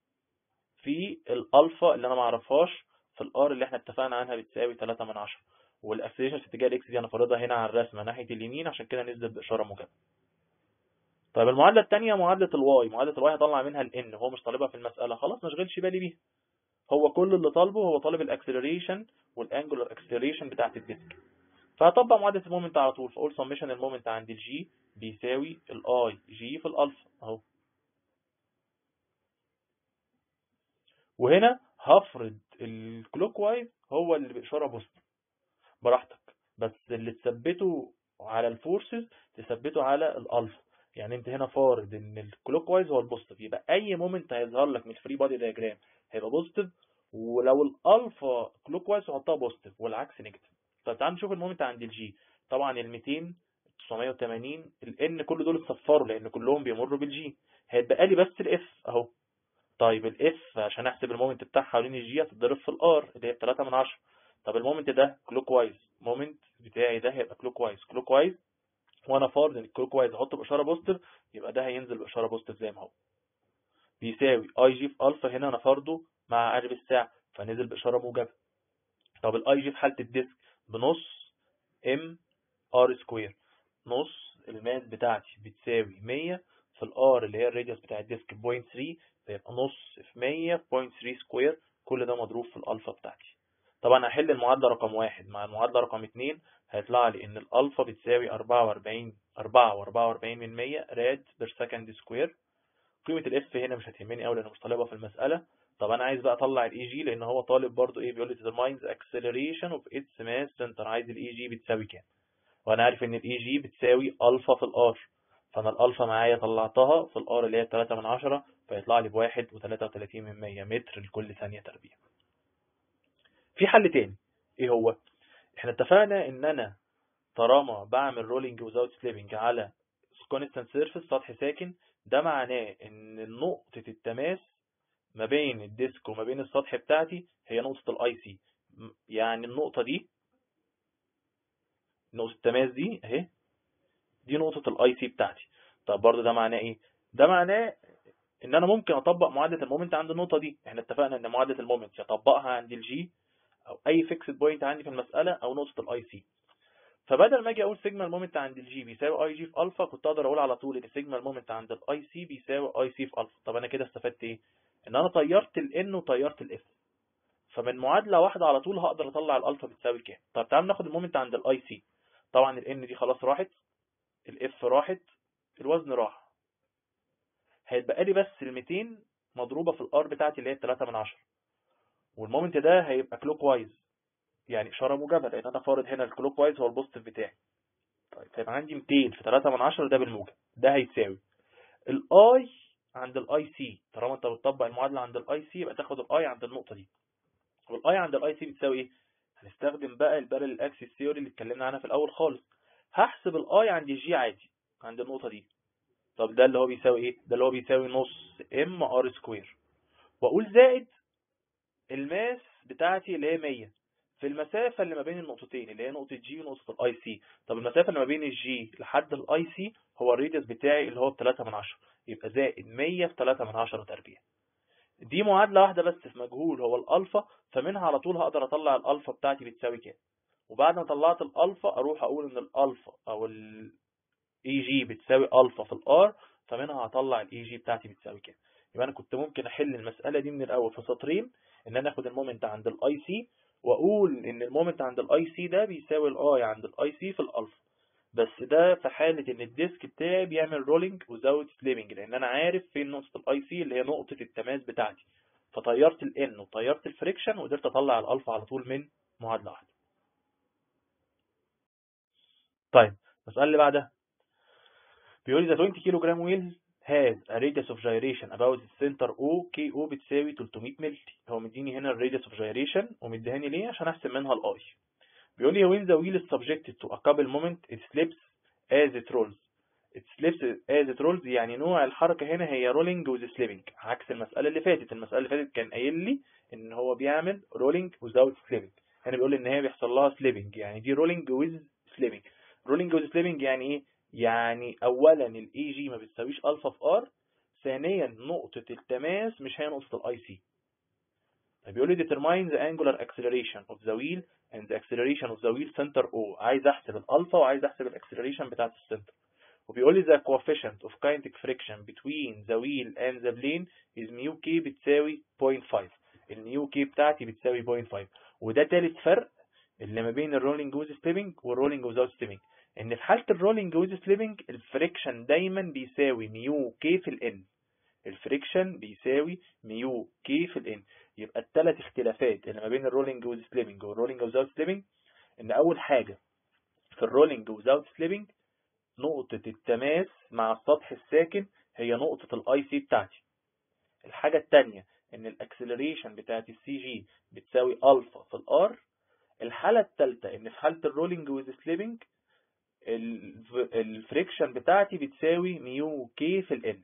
S1: في الالفا اللي انا ما اعرفهاش في الار اللي احنا اتفقنا عنها بتساوي 3 من 10 والاكسلريشن في اتجاه الاكس دي انا فارضها هنا على الرسمه ناحيه اليمين عشان كده نزل باشاره موجبه طيب المعادله الثانيه معادله الواي معادله الواي هطلع منها الان هو مش طالبها في المساله خلاص ما اشغلش بالي بيها هو كل اللي طالبه هو طالب الاكسلريشن والانجولار اكسلريشن بتاعت الديسك فهطبق معادله المومنت على طول فاقول سميشن المومنت عند الجي بيساوي الاي جي في الالفا اهو وهنا هفرض الكلوك وايز هو اللي باشاره بوست براحتك بس اللي تثبته على الفورسز تثبته على الالفا يعني انت هنا فارض ان الكلوك وايز هو البوزيتيف يبقى اي مومنت هيظهر لك من الفري بادي دايجرام هيبقى بوزيتيف ولو الالفا كلوك وايز تحطها بوزيتيف والعكس نيجاتيف طب تعال نشوف المومنت عند الجي طبعا ال 200 980 الان كل دول اتصفروا لان كلهم بيمروا بالجي هيتبقى لي بس الاف اهو طيب الاف عشان احسب المومنت بتاعها حوالين الجي هتتضرب في الار اللي هي 3 من 10 طب المومنت ده كلوك وايز مومنت بتاعي ده هيبقى كلوك وايز كلوك وايز وانا فارض ان الكلوك وايز احطه باشاره بوزيتيف يبقى ده هينزل باشاره بوزيتيف زي ما هو بيساوي اي جي في الفا هنا انا فرضه مع عقارب الساعة فنزل بإشارة موجبة طب الاي جي في حالة الديسك بنص ام ار سكوير نص الماس بتاعتي بتساوي 100 في الار اللي هي الراديوس بتاع الديسك 0.3 فيبقى نص في 100 في 0.3 سكوير كل ده مضروب في الالفا بتاعتي طبعا هحل المعادلة رقم واحد مع المعادلة رقم اتنين هيطلع لي ان الالفا بتساوي 44 4 و44 من 100 راد بير سكند سكوير قيمة الاف هنا مش هتهمني قوي لان مش طالبها في المسألة طب انا عايز بقى اطلع الاي جي لان هو طالب برضو ايه بيقول لي determines acceleration of its mass center عايز الاي جي بتساوي كام وانا عارف ان الاي جي بتساوي الفا في الار فانا الالفا معايا طلعتها في الار اللي هي 3 من 10 فيطلع لي بواحد و33 من 100 متر لكل ثانية تربيع في حل تاني ايه هو احنا اتفقنا ان انا طالما بعمل رولينج وزاوت سليبنج على كونستانت سيرفيس سطح ساكن ده معناه ان نقطة التماس ما بين الديسك وما بين السطح بتاعتي هي نقطة الاي سي يعني النقطة دي نقطة التماس دي اهي دي نقطة الاي سي بتاعتي طب برضه ده معناه ايه ده معناه ان انا ممكن اطبق معادلة المومنت عند النقطة دي احنا اتفقنا ان معادلة المومنت اطبقها عند الجي او اي فيكسد بوينت عندي في المسألة او نقطة الاي سي فبدل ما اجي اقول سيجما المومنت عند الجي بيساوي اي جي في الفا كنت اقدر اقول على طول ان سيجما المومنت عند الاي سي بيساوي اي سي في الفا طب انا كده استفدت ايه ان انا طيرت الان وطيرت الاف فمن معادله واحده على طول هقدر اطلع الالفا بتساوي كام طب تعال ناخد المومنت عند الاي سي طبعا الان دي خلاص راحت الاف راحت الوزن راح هيتبقى لي بس ال 200 مضروبه في الار بتاعتي اللي هي 3 من 10 والمومنت ده هيبقى كلوك وايز يعني اشاره موجبه لان انا فارض هنا الكلوك وايز هو البوزيتيف بتاعي طيب هيبقى عندي 200 في 3 من 10 ده بالموجب ده هيساوي الاي عند الاي سي طالما انت بتطبق المعادله عند الاي سي يبقى تاخد الاي عند النقطه دي والاي عند الاي سي بتساوي ايه هنستخدم بقى البارل اكسس ثيوري اللي اتكلمنا عنها في الاول خالص هحسب الاي عند الجي عادي عند النقطه دي طب ده اللي هو بيساوي ايه ده اللي هو بيساوي نص ام ار سكوير واقول زائد الماس بتاعتي اللي هي 100 في المسافة اللي ما بين النقطتين اللي هي نقطة جي ونقطة الاي سي طب المسافة اللي ما بين الجي لحد الاي سي هو الريديوس بتاعي اللي هو ب 3 من 10 يبقى زائد 100 في 3 من 10 تربيع دي معادلة واحدة بس في مجهول هو الالفا فمنها على طول هقدر اطلع الالفا بتاعتي بتساوي كام وبعد ما طلعت الالفا اروح اقول ان الالفا او الاي جي بتساوي الفا في الار فمنها هطلع الاي جي بتاعتي بتساوي كام يبقى انا كنت ممكن احل المسألة دي من الاول في سطرين ان انا اخد المومنت عند الاي سي واقول ان المومنت عند الاي سي ده بيساوي الاي عند الاي سي في الالفا بس ده في حالة ان الديسك بتاعي بيعمل رولينج وزاوية سليبنج لان انا عارف فين نقطة الاي سي اللي هي نقطة التماس بتاعتي فطيرت الان وطيرت الفريكشن وقدرت اطلع الالفا على طول من معادلة واحدة طيب المسألة اللي بعدها بيقول لي the 20 كيلو جرام wheel has a radius of gyration about the center O KO بتساوي 300 مللي هو مديني هنا ال radius of gyration ومديهاني ليه عشان احسب منها الاي بيقول لي when the wheel is subjected to a couple moment it slips as it rolls it slips as it rolls يعني نوع الحركة هنا هي rolling with slipping عكس المسألة اللي فاتت المسألة اللي فاتت كان قايل لي ان هو بيعمل rolling without slipping هنا بيقول لي ان هي بيحصل لها slipping يعني دي rolling with slipping rolling with slipping يعني ايه يعني اولا الاي جي ما بتساويش الفا في ار ثانيا نقطة التماس مش هي نقطة الاي سي بيقول لي determine the angular acceleration of the wheel and the acceleration of the wheel center O عايز احسب الالفا وعايز احسب الاكسلريشن بتاعت السنتر وبيقول لي the coefficient of kinetic friction between the wheel and the plane is mu k بتساوي 0.5 الميو كي بتاعتي بتساوي 0.5 وده تالت فرق اللي ما بين الرولينج ويز سليبنج والرولينج ويزاوت سليبنج ان في حالة الرولينج ويز سليبنج الفريكشن دايما بيساوي ميو كي في الان الفريكشن بيساوي ميو كي في الان يبقى الثلاث اختلافات اللي ما بين الرولينج ويز سليبنج والرولينج ويزاوت سليبنج ان اول حاجة في الرولينج ويزاوت سليبنج نقطة التماس مع السطح الساكن هي نقطة الاي سي بتاعتي الحاجة التانية ان الاكسلريشن بتاعت السي جي بتساوي الفا في الار الحالة التالتة ان في حالة الرولينج ويز سليبنج الفريكشن بتاعتي بتساوي ميو كي في الان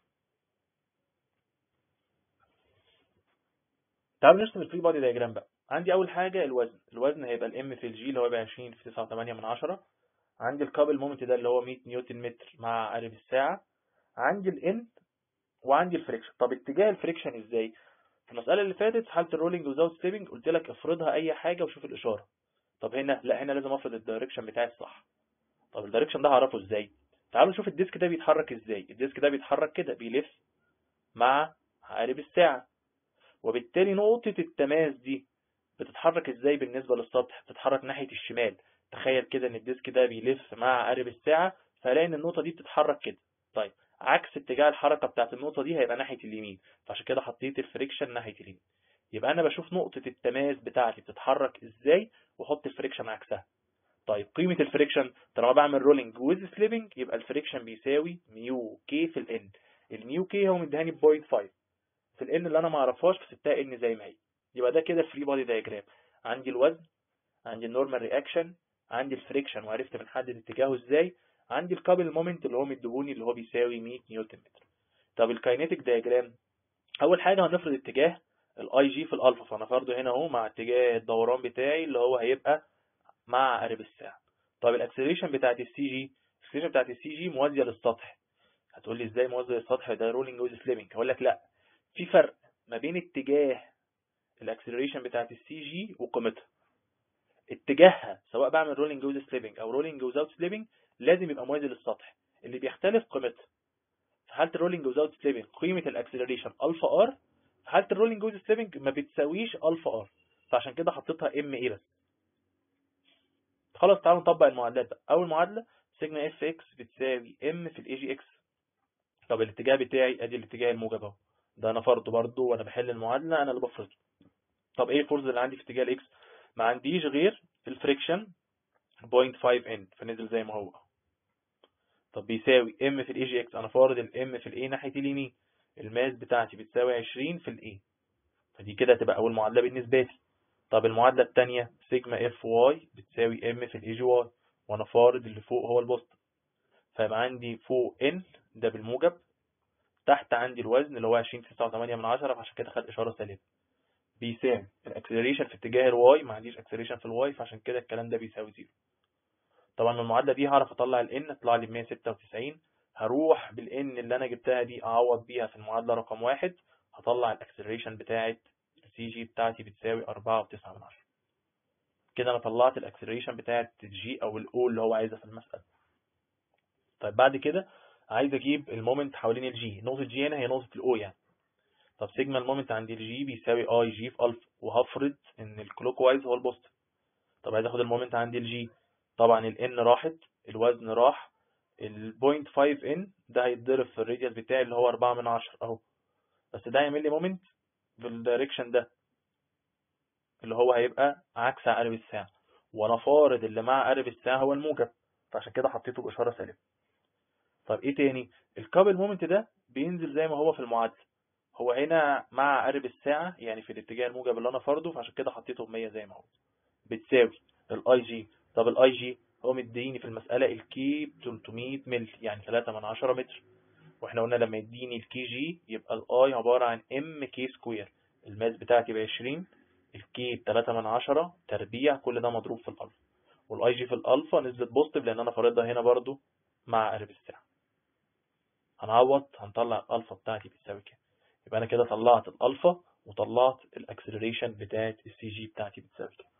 S1: تعالوا نرسم الفري بادي دايجرام بقى عندي اول حاجة الوزن الوزن هيبقى الام في الجي اللي هو يبقى 20 في 9.8 من عشرة عندي الكابل مومنت ده اللي هو 100 نيوتن متر مع عقارب الساعة عندي الان وعندي الفريكشن طب اتجاه الفريكشن ازاي في المساله اللي فاتت في حاله الرولينج وزاوت سليبنج قلت لك افرضها اي حاجه وشوف الاشاره طب هنا لا هنا لازم افرض الدايركشن بتاعي الصح طب الدايركشن ده هعرفه ازاي تعالوا نشوف الديسك ده بيتحرك ازاي الديسك ده بيتحرك كده بيلف مع عقارب الساعه وبالتالي نقطه التماس دي بتتحرك ازاي بالنسبه للسطح بتتحرك ناحيه الشمال تخيل كده ان الديسك ده بيلف مع عقارب الساعه فهلاقي ان النقطه دي بتتحرك كده طيب عكس اتجاه الحركه بتاعت النقطه دي هيبقى ناحيه اليمين فعشان كده حطيت الفريكشن ناحيه اليمين يبقى انا بشوف نقطه التماس بتاعتي بتتحرك ازاي واحط الفريكشن عكسها طيب قيمه الفريكشن طالما بعمل رولينج ويز سليبنج يبقى الفريكشن بيساوي ميو كي في الان الميو كي هو مديهاني ب 0.5 في الان اللي انا ما اعرفهاش فسبتها ان زي ما هي يبقى ده كده فري بودي دايجرام عندي الوزن عندي النورمال رياكشن عندي الفريكشن وعرفت بنحدد اتجاهه ازاي عندي الكابل مومنت اللي هو مديهوني اللي هو بيساوي 100 نيوتن متر طب الكاينيتيك دايجرام اول حاجه هنفرض اتجاه الاي جي في الالفا فانا فرضه هنا اهو مع اتجاه الدوران بتاعي اللي هو هيبقى مع عقارب الساعه طب الاكسلريشن بتاعت السي جي الاكسلريشن بتاعت السي جي موازيه للسطح هتقول لي ازاي موازيه للسطح ده رولينج ويز سليبنج هقول لك لا في فرق ما بين اتجاه الاكسلريشن بتاعت السي جي وقيمتها اتجاهها سواء بعمل رولينج ويز سليبنج او رولينج ويزاوت سليبنج لازم يبقى موازي للسطح اللي بيختلف قيمتها في حاله الرولينج ويزاوت سليبنج قيمه الاكسلريشن الفا ار في حاله الرولينج ويز سليبنج ما بتساويش الفا ار فعشان كده حطيتها ام اي بس خلاص تعالوا نطبق المعادلات بقى اول معادله سيجما اف اكس بتساوي ام في الاي جي اكس طب الاتجاه بتاعي ادي الاتجاه الموجب اهو ده انا فرضه برضه وانا بحل المعادله انا اللي بفرضه طب ايه الفورس اللي عندي في اتجاه الاكس ما عنديش غير الفريكشن 0.5 ان فنزل زي ما هو طب بيساوي ام في الاي جي اكس انا فارض الام في الاي ناحيه اليمين الماس بتاعتي بتساوي 20 في الاي فدي كده هتبقى اول معادله بالنسبه لي طب المعادله الثانيه سيجما اف واي بتساوي ام في الاي جي واي وانا فارض اللي فوق هو البوست فيبقى عندي فوق ان ده بالموجب تحت عندي الوزن اللي هو 20.9 من 10 فعشان كده خد اشاره سالبه بيساوي الاكسلريشن في اتجاه الواي ما عنديش اكسلريشن في الواي فعشان كده الكلام ده بيساوي زيرو طبعا من المعادله دي هعرف اطلع الان اطلع لي 196 هروح بالان اللي انا جبتها دي اعوض بيها في المعادله رقم واحد هطلع الاكسلريشن بتاعه السي جي بتاعتي بتساوي 4.9 من 10 كده انا طلعت الاكسلريشن بتاعه الجي او الاو اللي هو عايزها في المساله طيب بعد كده عايز اجيب المومنت حوالين الجي نقطه جي هنا هي نقطه الاو يعني طب سيجما المومنت عند الجي بيساوي اي جي في الفا وهفرض ان الكلوك وايز هو البوست طب عايز اخد المومنت عند الجي طبعا الان راحت الوزن راح ال 0.5 ان ده هيتضرب في الراديوس بتاعي اللي هو 4 من 10 اهو بس ده هيعمل لي مومنت بالدايركشن ده اللي هو هيبقى عكس عقارب الساعه وانا فارض اللي مع عقارب الساعه هو الموجب فعشان كده حطيته باشاره سالبه طب ايه تاني الكابل مومنت ده بينزل زي ما هو في المعادله هو هنا مع عقارب الساعة يعني في الاتجاه الموجب اللي أنا فرضه فعشان كده حطيته ب 100 زي ما هو بتساوي الاي جي طب الاي جي هو مديني في المسألة الكي ب 300 مللي يعني 3 من 10 متر واحنا قلنا لما يديني الكي جي يبقى الاي عبارة عن ام كي سكوير الماس بتاعتي ب 20 الكي ب 3 من 10 تربيع كل ده مضروب في الالفا والاي جي في الالفا نزلت بوزيتيف لان انا فارضها هنا برضو مع عقارب الساعة هنعوض هنطلع الالفا بتاعتي بتساوي كام يبقى انا كده طلعت الالفا وطلعت الاكسلريشن بتاعت السي جي بتاعتي بتساوي كام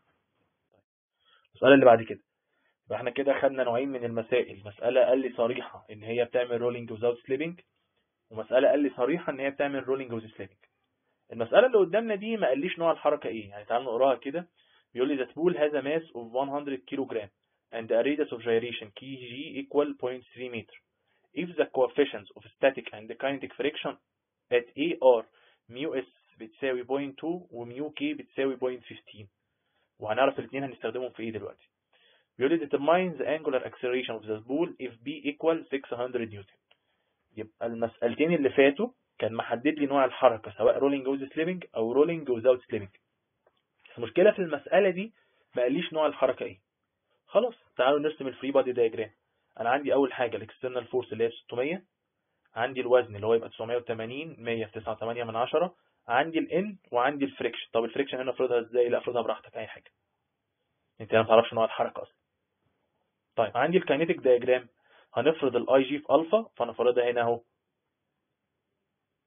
S1: السؤال اللي بعد كده يبقى احنا كده خدنا نوعين من المسائل مسألة قال لي صريحة ان هي بتعمل رولينج وزاوت سليبنج ومسألة قال لي صريحة ان هي بتعمل رولينج ويز سليبنج المسألة اللي قدامنا دي ما قاليش نوع الحركة ايه يعني تعالوا نقراها كده بيقول لي the spool has a mass of 100 kilogram and a radius of gyration kg equal 0.3 meter if the coefficients of static and kinetic friction at A are mu s بتساوي 0.2 وميو كي بتساوي 0.15 وهنعرف الاثنين هنستخدمهم في ايه دلوقتي بيقول لي determine the angular acceleration of the spool if B equal 600 نيوتن يبقى المسألتين اللي فاتوا كان محدد لي نوع الحركة سواء rolling with slipping أو rolling without slipping المشكلة في المسألة دي ما قاليش نوع الحركة ايه خلاص تعالوا نرسم الفري بادي دايجرام انا عندي اول حاجة الاكسترنال فورس اللي هي 600 عندي الوزن اللي هو يبقى 980 100 في 9.8 من 10 عندي الان وعندي الفريكشن طب الفريكشن هنا افرضها ازاي لا افرضها براحتك اي حاجه انت ما تعرفش نوع الحركه اصلا طيب عندي الكاينيتيك دايجرام هنفرض الاي جي في الفا فانا فارضها هنا اهو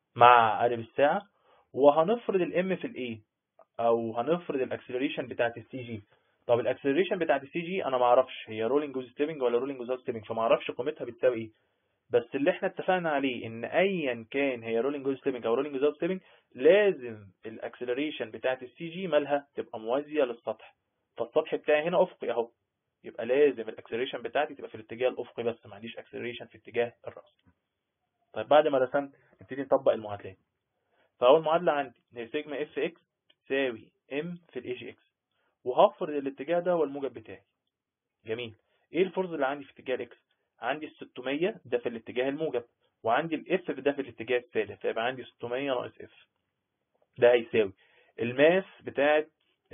S1: مع عقارب الساعة وهنفرض الام في الايه او هنفرض الاكسلريشن بتاعت السي جي طب الاكسلريشن بتاعت السي جي انا ما اعرفش هي رولينج ويز ستيبنج ولا رولينج ويز ستيبنج فما اعرفش قيمتها بتساوي ايه بس اللي احنا اتفقنا عليه ان ايا كان هي رولينج ويز ستيبنج او رولينج ويز ستيبنج لازم الاكسلريشن بتاعت السي جي مالها تبقى موازيه للسطح فالسطح بتاعي هنا افقي اهو يبقى لازم الاكسلريشن بتاعتي تبقى في الاتجاه الافقي بس ما عنديش اكسلريشن في اتجاه الراس طيب بعد ما رسمت نبتدي نطبق المعادلات فاول معادله عندي هي سيجما اف اكس تساوي ام في الاي جي اكس وهفرض الاتجاه ده هو الموجب بتاعي جميل ايه الفرض اللي عندي في اتجاه الاكس عندي ال 600 ده في الاتجاه الموجب وعندي الاف ده في الاتجاه السالب فيبقى عندي 600 ناقص اف ده هيساوي الماس بتاعت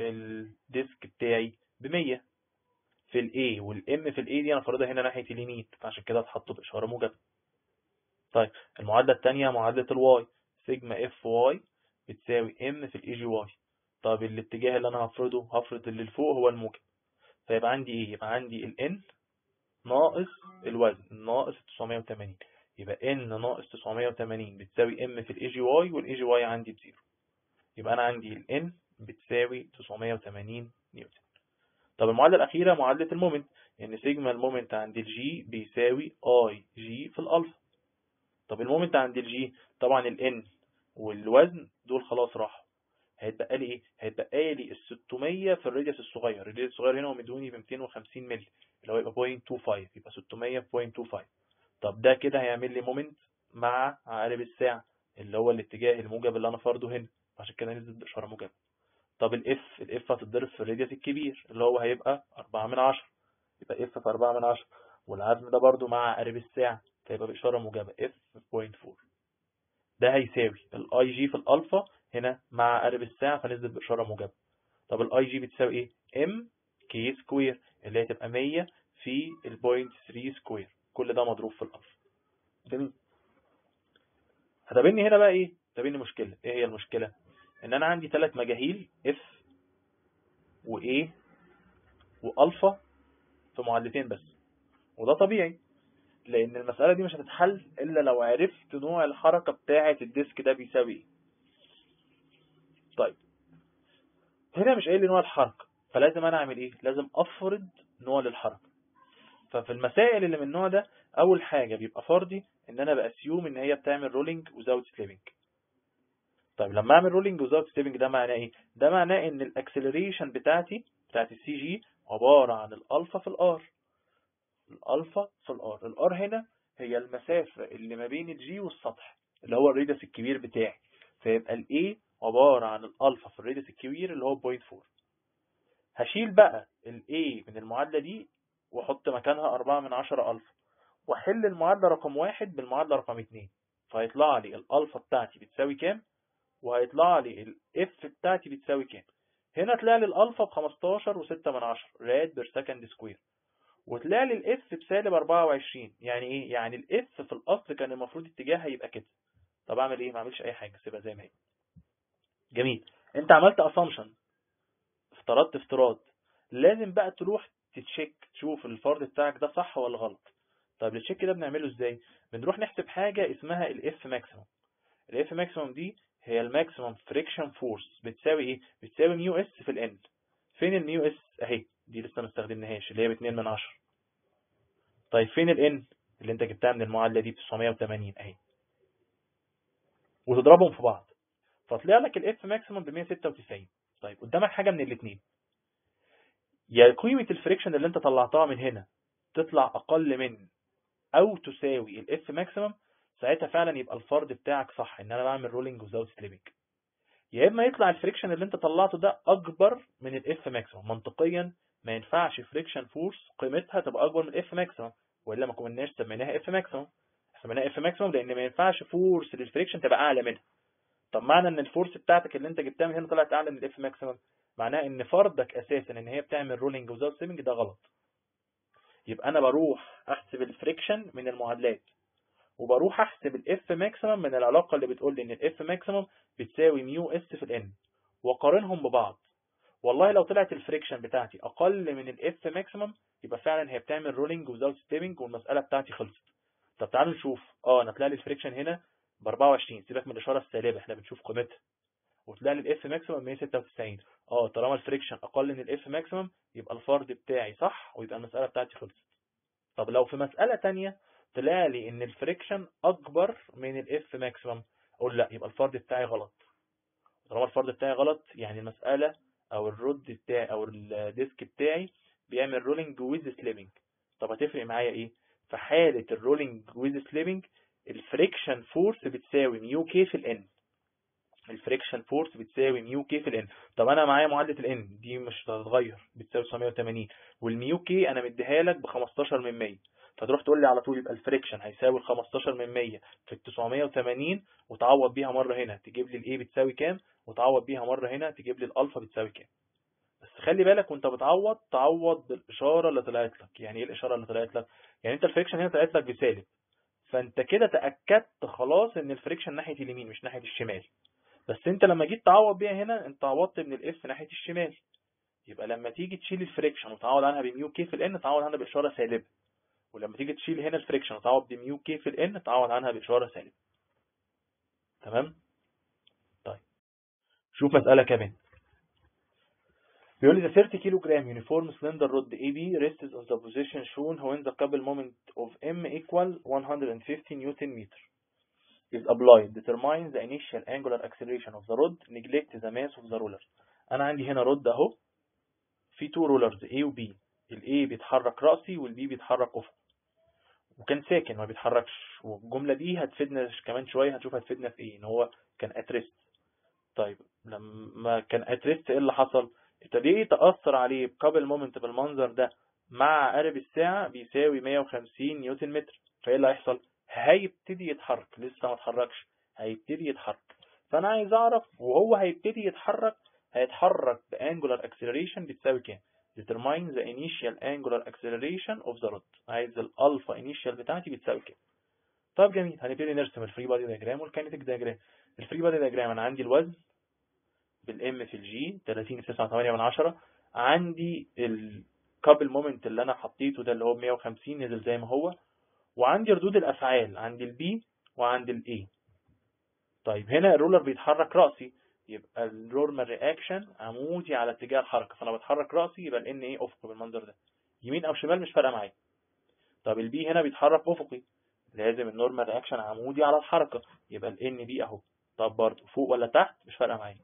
S1: الديسك بتاعي ب 100 في الاي والام في الاي دي انا فارضها هنا ناحيه اليمين فعشان كده اتحطوا باشاره موجبه طيب المعادله الثانيه معادله الواي سيجما اف واي بتساوي ام في الاي جي واي طب الاتجاه اللي انا هفرضه هفرض اللي لفوق هو الموجب فيبقى عندي ايه يبقى عندي الان ناقص الوزن ناقص 980 يبقى ان ناقص 980 بتساوي ام في الاي جي واي والاي جي واي عندي بزيرو يبقى انا عندي الان بتساوي 980 نيوتن طب المعادله الاخيره معادله المومنت ان سيجما المومنت عند الجي بيساوي اي جي في الالفا طب المومنت عند الجي طبعا الان والوزن دول خلاص راحوا هيتبقى لي ايه هيتبقى لي ال 600 في الراديوس الصغير الراديوس الصغير هنا هو مدوني ب 250 مللي اللي هو يبقى 0.25 يبقى 600 في 0.25 طب ده كده هيعمل لي مومنت مع عقارب الساعه اللي هو الاتجاه الموجب اللي انا فرضه هنا عشان كده نزل باشاره موجبه طب الاف الاف هتتضرب في الراديوس الكبير اللي هو هيبقى 4 من 10 يبقى اف في 4 من 10 والعزم ده برضو مع عقارب الساعه فيبقى باشاره موجبه اف في 0.4 ده هيساوي الاي جي في الالفا هنا مع عقارب الساعه فنزل باشاره موجبه طب الاي جي بتساوي ايه ام كي سكوير اللي هي تبقى 100 في البوينت 3 سكوير كل ده مضروب في الالفا جميل هتقابلني هنا بقى ايه تقابلني مشكله ايه هي المشكله ان انا عندي ثلاث مجاهيل اف وايه والفا في معادلتين بس وده طبيعي لان المساله دي مش هتتحل الا لو عرفت نوع الحركه بتاعه الديسك ده بيساوي ايه طيب هنا مش قايل لي نوع الحركه فلازم انا اعمل ايه لازم افرض نوع للحركه ففي المسائل اللي من النوع ده اول حاجه بيبقى فرضي ان انا باسيوم ان هي بتعمل رولينج وزاوت سليبنج طيب لما اعمل رولينج وزاوت ستيبنج ده معناه ايه ده معناه ان الاكسلريشن بتاعتي بتاعت السي جي عباره عن الالفا في الار الالفا في الار الار هنا هي المسافه اللي ما بين الجي والسطح اللي هو الريدس الكبير بتاعي فيبقى الاي عباره عن الالفا في الريدس الكبير اللي هو 0.4 هشيل بقى الاي من المعادله دي واحط مكانها 4 من 10 الفا واحل المعادله رقم واحد بالمعادله رقم 2 فيطلع لي الالفا بتاعتي بتساوي كام وهيطلع لي الاف بتاعتي بتساوي كام هنا طلع لي الالفا ب 15 و6 من 10 راد بير سكند سكوير وطلع لي الاف بسالب 24 يعني ايه يعني الاف في الاصل كان المفروض اتجاهها يبقى كده طب اعمل ايه ما اعملش اي حاجه سيبها زي ما هي جميل انت عملت اسامبشن افترضت افتراض لازم بقى تروح تتشيك تشوف الفرض بتاعك ده صح ولا غلط طب التشيك ده بنعمله ازاي بنروح نحسب حاجه اسمها الاف ماكسيمم الاف ماكسيمم دي هي الماكسيمم فريكشن فورس بتساوي ايه بتساوي ميو اس في الان فين الميو اس اهي دي لسه ما استخدمناهاش اللي هي ب 2 من 10 طيب فين الان اللي انت جبتها من المعادله دي ب 980 اهي وتضربهم في بعض فطلع لك الاف ماكسيمم ب 196 طيب قدامك حاجه من الاثنين يا قيمه الفريكشن اللي انت طلعتها من هنا تطلع اقل من او تساوي الاف ماكسيمم ساعتها فعلا يبقى الفرض بتاعك صح ان انا بعمل رولينج وزاوت سليبنج يا اما يطلع الفريكشن اللي انت طلعته ده اكبر من الاف ماكسيمم منطقيا ما ينفعش فريكشن فورس قيمتها تبقى اكبر من الاف ماكسيمم والا ما كناش سميناها اف ماكسيمم سميناها اف ماكسيمم لان ما ينفعش فورس للفريكشن تبقى اعلى منها طب معنى ان الفورس بتاعتك اللي انت جبتها من هنا طلعت اعلى من الاف ماكسيمم معناه ان فرضك اساسا ان هي بتعمل رولينج وزاوت سليبنج ده غلط يبقى انا بروح احسب الفريكشن من المعادلات وبروح احسب الاف ماكسيمم من العلاقه اللي بتقول لي ان الاف ماكسيمم بتساوي ميو اس في الان واقارنهم ببعض والله لو طلعت الفريكشن بتاعتي اقل من الاف ماكسيمم يبقى فعلا هي بتعمل رولينج وزاوت ستيبنج والمساله بتاعتي خلصت طب تعالوا نشوف اه انا طلع لي الفريكشن هنا ب 24 سيبك من الاشاره السالبه احنا بنشوف قيمتها وطلع لي الاف ماكسيمم 196 اه طالما الفريكشن اقل من الاف ماكسيمم يبقى الفرض بتاعي صح ويبقى المساله بتاعتي خلصت طب لو في مساله ثانيه طلع لي ان الفريكشن اكبر من الاف ماكسيمم اقول لا يبقى الفرض بتاعي غلط طالما الفرض بتاعي غلط يعني المساله او الرد بتاعي او الديسك بتاعي بيعمل رولينج ويز سليبنج طب هتفرق معايا ايه في حاله الرولينج ويز سليبنج الفريكشن فورس بتساوي ميو كي في الان الفريكشن فورس بتساوي ميو كي في الان طب انا معايا معادله الان دي مش هتتغير بتساوي 980 والميو كي انا مديها لك ب 15 من 100 فتروح تقول لي على طول يبقى الفريكشن هيساوي ال 15 من 100 في ال 980 وتعوض بيها مره هنا تجيب لي الايه بتساوي كام وتعوض بيها مره هنا تجيب لي الالفا بتساوي كام بس خلي بالك وانت بتعوض تعوض بالاشاره اللي طلعت لك يعني ايه الاشاره اللي طلعت لك يعني انت الفريكشن هنا طلعت لك بسالب فانت كده تاكدت خلاص ان الفريكشن ناحيه اليمين مش ناحيه الشمال بس انت لما جيت تعوض بيها هنا انت عوضت من الاف ناحيه الشمال يبقى لما تيجي تشيل الفريكشن وتعوض عنها بميو كي في الان تعوض عنها باشاره سالبه ولما تيجي تشيل هنا الفريكشن وتعوض بميو كي في الان تعوض عنها باشاره سالبه تمام طيب شوف مساله كمان بيقول لي the 30 كيلو جرام uniform cylinder rod AB rests on the position shown when the couple moment of M equal 150 newton meter is applied determine the initial angular acceleration of the rod neglect the mass of the roller انا عندي هنا رود اهو في تو رولرز A و B ال A بيتحرك رأسي وال B بيتحرك افقي وكان ساكن ما بيتحركش والجملة دي هتفيدنا كمان شوية هنشوف هتفيدنا في ايه ان هو كان اتريست طيب لما كان اتريست ايه اللي حصل ابتديت تأثر عليه بقبل مومنت بالمنظر ده مع عقارب الساعة بيساوي 150 نيوتن متر فايه اللي هيحصل هيبتدي يتحرك لسه ما اتحركش هيبتدي يتحرك فانا عايز اعرف وهو هيبتدي يتحرك هيتحرك بانجولار اكسلريشن بتساوي كام determine the initial angular acceleration of the rod عايز الالفا initial بتاعتي بتساوي كام طب جميل هنبتدي نرسم الفري بادي دياجرام والكينيتيك دياجرام الفري بادي دياجرام انا عندي الوزن بالام في الجي 30 في 9.8 من 10 عندي الكابل مومنت اللي انا حطيته ده اللي هو 150 نزل زي ما هو وعندي ردود الافعال عند البي وعند الاي طيب هنا الرولر بيتحرك راسي يبقى النورمال رياكشن عمودي على اتجاه الحركه فانا بتحرك راسي يبقى الان ايه افقي بالمنظر ده يمين او شمال مش فارقه معايا طب البي هنا بيتحرك افقي لازم النورمال رياكشن عمودي على الحركه يبقى الان بي اهو طب برضه فوق ولا تحت مش فارقه معايا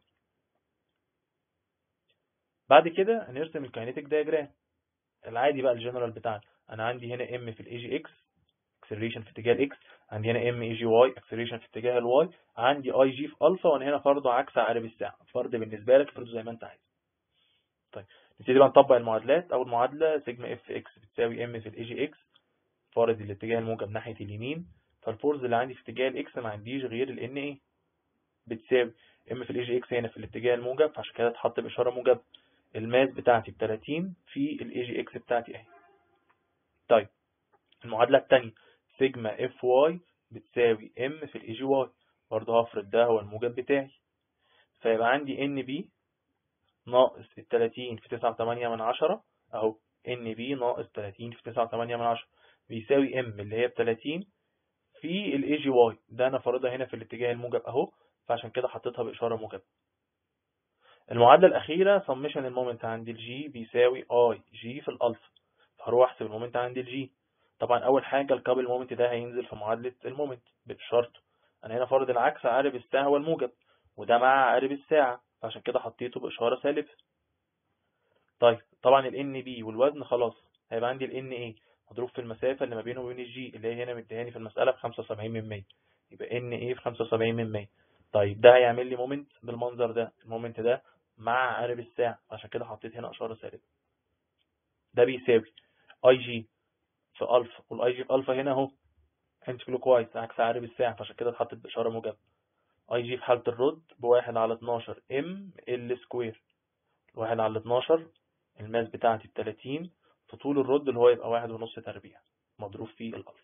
S1: بعد كده هنرسم الكاينيتيك دايجرام العادي بقى الجنرال بتاعنا انا عندي هنا ام في الاي جي اكس اكسلريشن في اتجاه الاكس عندي هنا ام اي جي واي اكسلريشن في اتجاه الواي عندي اي جي في الفا وانا هنا فرضه عكس عقارب الساعه فرض بالنسبه لك فرضه زي ما انت عايز طيب نبتدي بقى نطبق المعادلات اول معادله سيجما اف اكس بتساوي ام في الاي جي اكس فارض الاتجاه الموجب ناحيه اليمين فالفورز اللي عندي في اتجاه الاكس ما عنديش غير الان ايه بتساوي ام في الاي جي اكس هنا في الاتجاه الموجب فعشان كده اتحط باشاره موجبه الماس بتاعتي ب 30 في الاي جي اكس بتاعتي اهي طيب المعادله الثانيه سيجما اف واي بتساوي ام في الاي جي واي برضه هفرض ده هو الموجب بتاعي فيبقى عندي ان بي ناقص ال 30 في 9.8 من عشرة اهو ان بي ناقص 30 في 9.8 من عشرة بيساوي ام اللي هي ب 30 في الاي جي واي ده انا فارضها هنا في الاتجاه الموجب اهو فعشان كده حطيتها باشاره موجبه المعادله الاخيره سمشن المومنت عند الجي بيساوي اي جي في الالفا فهروح احسب المومنت عند الجي طبعا اول حاجه الكابل مومنت ده هينزل في معادله المومنت بشرط انا هنا فرض العكس عقارب الساعه هو الموجب وده مع عقارب الساعه فعشان كده حطيته باشاره سالبه طيب طبعا ال ان بي والوزن خلاص هيبقى عندي ال ان ايه مضروب في المسافه اللي ما بينه وبين الجي اللي هي هنا مديهاني في المساله ب 75 من 100 يبقى ان ايه في 75 من 100 طيب ده هيعمل لي مومنت بالمنظر ده المومنت ده مع عقارب الساعه عشان كده حطيت هنا اشاره سالبه ده بيساوي اي جي في الفا والاي جي في الفا هنا اهو انت كلوك وايز عكس عقارب الساعه فعشان كده اتحطت باشاره موجبه اي جي في حاله الرد بواحد على 12 ام ال سكوير واحد على 12 الماس بتاعتي ب 30 في طول الرد اللي هو يبقى واحد ونص تربيع مضروب في الالفا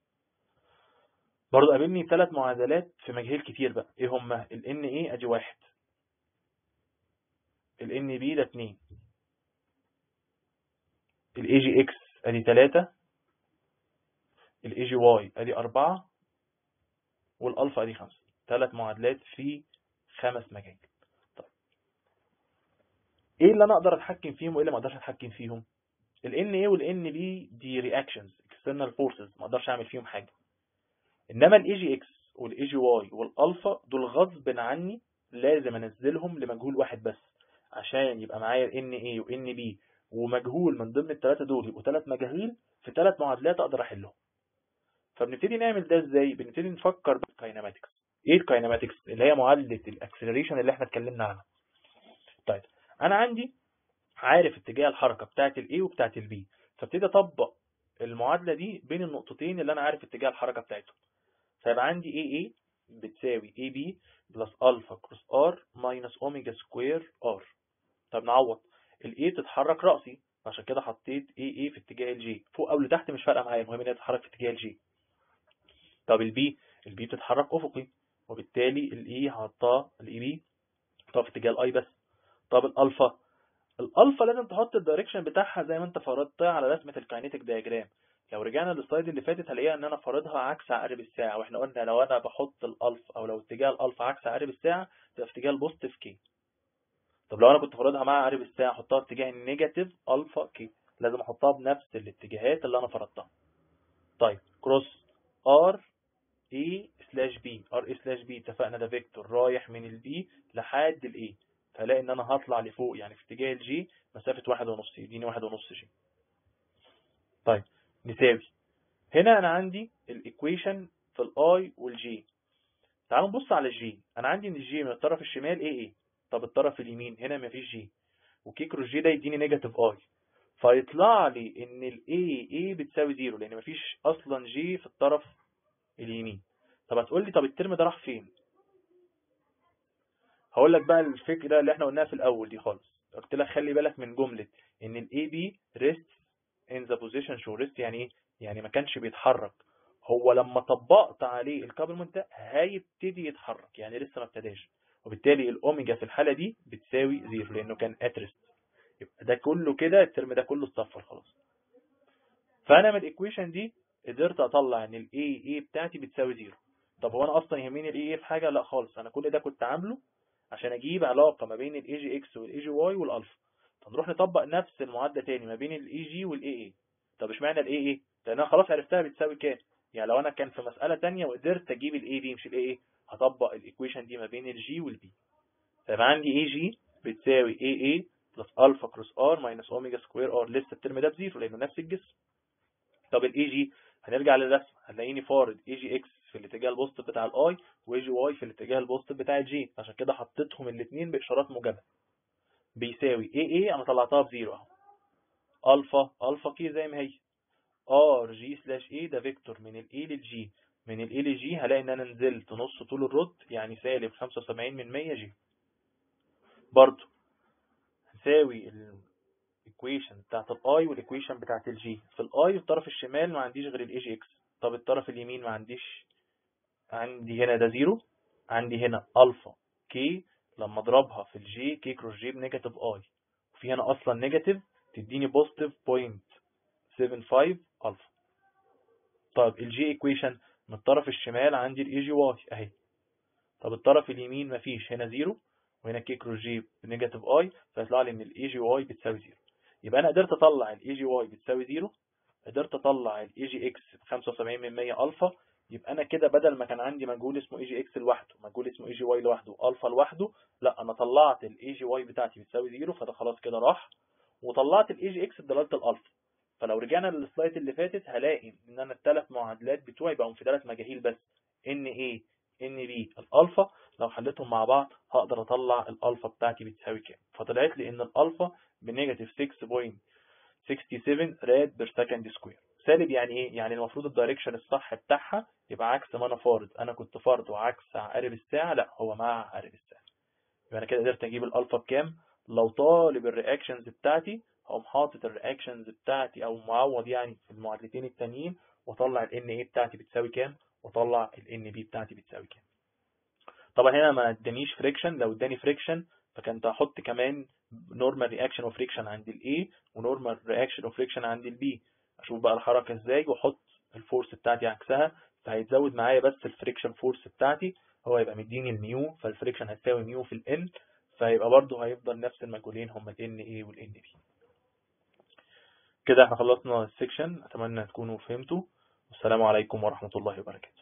S1: برضه قابلني ثلاث معادلات في مجهول كتير بقى ايه هما ال ان ايه ادي واحد ال ان بي ده اتنين الاي جي اكس ادي تلاتة الاي جي واي ادي اربعة والالفا ادي 5 ثلاث معادلات في خمس مجال طيب ايه اللي انا اقدر اتحكم فيهم وايه اللي ما اقدرش اتحكم فيهم ال NA وال NB دي رياكشنز external forces ما اقدرش اعمل فيهم حاجه انما ال AGX وال AGY والالفا دول غصب عني لازم انزلهم لمجهول واحد بس عشان يبقى معايا ال NA و NB ومجهول من ضمن الثلاثه دول يبقوا ثلاث مجاهيل في ثلاث معادلات اقدر احلهم فبنبتدي نعمل ده ازاي بنبتدي نفكر بالكايناماتكس ايه الكايناماتكس اللي هي معادله الاكسلريشن اللي احنا اتكلمنا عنها طيب انا عندي عارف اتجاه الحركه بتاعه الاي وبتاعه البي فابتدي اطبق المعادله دي بين النقطتين اللي انا عارف اتجاه الحركه بتاعتهم فيبقى عندي اي اي بتساوي اي بي بلس الفا كروس ار ماينس اوميجا سكوير ار طب نعوض الاي تتحرك راسي عشان كده حطيت اي اي في اتجاه الجي فوق او لتحت مش فارقه معايا المهم ان هي تتحرك في اتجاه الجي طب البي البي بتتحرك افقي وبالتالي الاي هحطها الاي بي هحطها في اتجاه الاي بس طب الالفا الالفا لازم تحط الدايركشن بتاعها زي ما انت فرضتها على رسمه الكاينيتيك دايجرام لو رجعنا للسلايد اللي فاتت هلاقيها ان انا فارضها عكس عقارب الساعه واحنا قلنا لو انا بحط الالفا او لو اتجاه الالفا عكس عقارب الساعه تبقى في اتجاه البوزيتيف كي طب لو انا كنت فارضها مع عقارب الساعه احطها في اتجاه النيجاتيف الفا كي لازم احطها بنفس الاتجاهات اللي انا فرضتها طيب كروس ار اي سلاش بي ار اي سلاش بي اتفقنا ده فيكتور رايح من البي لحد الاي فهلاقي ان انا هطلع لفوق يعني في اتجاه الجي مسافة واحد ونص يديني واحد ونص جي طيب نساوي هنا انا عندي الايكويشن في الاي والجي تعالوا نبص على الجي انا عندي ان الجي من الطرف الشمال ايه ايه طب الطرف اليمين هنا مفيش جي وكيكرو الجي ده يديني نيجاتيف اي فيطلع لي ان الاي اي بتساوي زيرو لان مفيش اصلا جي في الطرف اليمين طب هتقول لي طب الترم ده راح فين هقول لك بقى الفكره اللي احنا قلناها في الاول دي خالص قلت لك خلي بالك من جمله ان الاي بي ريست ان ذا بوزيشن شو ريست يعني ايه يعني ما كانش بيتحرك هو لما طبقت عليه الكابلمنت ده هيبتدي يتحرك يعني لسه ما ابتداش وبالتالي الاوميجا في الحاله دي بتساوي زيرو لانه كان اترست يبقى ده كله كده الترم ده كله اتصفر خلاص فانا من الايكويشن دي قدرت اطلع ان الاي اي بتاعتي بتساوي زيرو طب هو انا اصلا يهمني الاي اي في حاجه لا خالص انا كل ده كنت عامله عشان اجيب علاقه ما بين الاي جي اكس والاي جي واي والالفا فنروح نطبق نفس المعادله تاني ما بين الاي جي والاي اي طب اشمعنى الاي اي لان انا خلاص عرفتها بتساوي كام يعني لو انا كان في مساله تانية وقدرت اجيب الاي بي مش الاي اي هطبق الايكويشن دي ما بين الجي والبي فيبقى عندي اي جي بتساوي اي اي بلس الفا كروس ار ماينس اوميجا سكوير ار لسه الترم ده بزيرو لانه نفس الجسم طب الاي جي هنرجع للرسم هنلاقيني فارض اي جي اكس في الاتجاه البوزيتيف بتاع الاي واي جي واي في الاتجاه البوزيتيف بتاع الجي عشان كده حطيتهم الاثنين باشارات موجبه بيساوي اي اي انا طلعتها بزيرو اهو الفا الفا كي زي ما هي ار جي سلاش اي ده فيكتور من الاي للجي من الاي للجي هلاقي ان انا نزلت نص طول الرد يعني سالب 75 من 100 جي برضو هنساوي الايكويشن بتاعت الاي والايكويشن بتاعت الجي في الاي الطرف الشمال ما عنديش غير الاي جي اكس طب الطرف اليمين ما عنديش عندي هنا ده زيرو عندي هنا الفا كي لما اضربها في الجي كي كروس جي بنيجاتيف اي وفي هنا اصلا نيجاتيف تديني بوزيتيف بوينت 75 الفا طب الجي ايكويشن من الطرف الشمال عندي الاي جي واي اهي طب الطرف اليمين مفيش هنا زيرو وهنا كي كروس جي بنيجاتيف اي فيطلع لي ان الاي جي واي بتساوي زيرو يبقى انا قدرت اطلع الاي جي واي بتساوي زيرو قدرت اطلع الاي جي اكس ب 75 من 100 الفا يبقى انا كده بدل ما كان عندي مجهول اسمه اي جي اكس لوحده مجهول اسمه اي جي واي لوحده الفا لوحده لا انا طلعت الاي جي واي بتاعتي بتساوي زيرو فده خلاص كده راح وطلعت الاي جي اكس بدلاله الالفا فلو رجعنا للسلايد اللي فاتت هلاقي ان انا الثلاث معادلات بتوعي بقوا في ثلاث مجاهيل بس ان اي ان بي الالفا لو حليتهم مع بعض هقدر اطلع الالفا بتاعتي بتساوي كام فطلعت لي ان الالفا بنيجاتيف 6.67 راد بير سكند سكوير سالب يعني ايه يعني المفروض الدايركشن الصح بتاعها يبقى عكس ما انا فارض انا كنت فارضه عكس عقارب الساعه لا هو مع عقارب الساعه يبقى انا كده قدرت اجيب الالفا بكام لو طالب الرياكشنز بتاعتي هقوم حاطط الرياكشنز بتاعتي او معوض يعني في المعادلتين التانيين واطلع ال اي بتاعتي بتساوي كام واطلع ال بي بتاعتي بتساوي كام طبعا هنا ما ادانيش فريكشن لو اداني فريكشن فكنت هحط كمان نورمال رياكشن وفريكشن عند الاي ونورمال رياكشن وفريكشن عند البي اشوف بقى الحركه ازاي واحط الفورس بتاعتي عكسها فهيتزود معايا بس الفريكشن فورس بتاعتي هو هيبقى مديني الميو فالفريكشن هتساوي ميو في الان فهيبقى برضه هيفضل نفس المجهولين هما ال NA وال NB كده احنا خلصنا السكشن اتمنى تكونوا فهمتوا والسلام عليكم ورحمة الله وبركاته